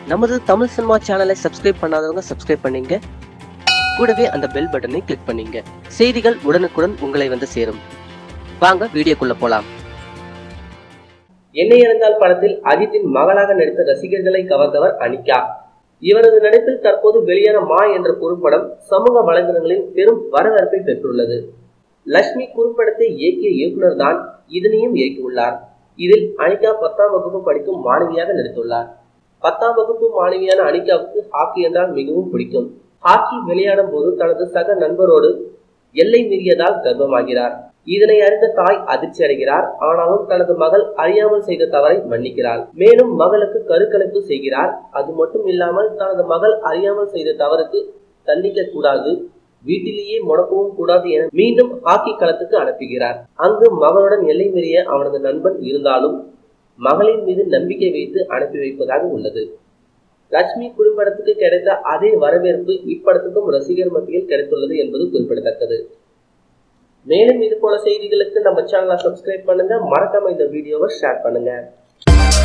நமது தமிழ் சினிமா சேனலை சப்ஸ்கிரைப் பண்ணாதவங்க சப்ஸ்கிரைப் பண்ணீங்க கூடவே அந்த பெல் பட்டனை கிளிக் பண்ணீங்க செய்திகள் உடனுக்குடன் உங்களை வந்து சேரும் வாங்க வீடியோக்குள்ள போலாம் என்னை இறந்தால் படத்தில் அஜித்தின் மகளாக நடித்த ரசிகர்களை கவர்ந்தவர் அனிகா இவரது நடிப்பில் தற்போது வெளியான மா என்ற குறும்படம் சமூக வலைதளங்களில் பெரும் வரவேற்பை பெற்றுள்ளது லட்சுமி குறும்படத்தை இயக்கிய இயக்குனர் தான் இதனையும் இயக்கியுள்ளார் இதில் அனிகா பத்தாம் வகுப்பு படிக்கும் மாணவியாக நடித்துள்ளார் பத்தாம் வகுப்பு மாணவியான அனிகாவுக்கு ஹாக்கி என்றால் மிகவும் பிடிக்கும் ஹாக்கி விளையாடும் போது தனது சக நண்பரோடு எல்லை மீறியதால் கர்ப்பமாகிறார் இதனை அறிந்த தாய் அதிர்ச்சி அடைகிறார் ஆனாலும் தனது மகள் அறியாமல் செய்த தவறை மன்னிக்கிறாள் மேலும் மகளுக்கு கருக்கலைப்பு செய்கிறார் அது மட்டும் இல்லாமல் தனது மகள் அறியாமல் செய்த தவறுக்கு தண்டிக்க கூடாது வீட்டிலேயே முடக்கவும் கூடாது என மீண்டும் ஹாக்கி களத்துக்கு அனுப்புகிறார் அங்கு மகளுடன் எல்லை மீறிய அவனது நண்பன் இருந்தாலும் மகளின் மீது நம்பிக்கை வைத்து அனுப்பி வைப்பதாக உள்ளது லட்சுமி குறும்படத்துக்கு கிடைத்த அதே வரவேற்பு இப்படத்துக்கும் ரசிகர் மத்தியில் கிடைத்துள்ளது என்பது குறிப்பிடத்தக்கது மேலும் இது போல செய்திகளுக்கு நம்ம சேனலை சப்ஸ்கிரைப் பண்ணுங்க மறக்காம இந்த வீடியோவை ஷேர் பண்ணுங்க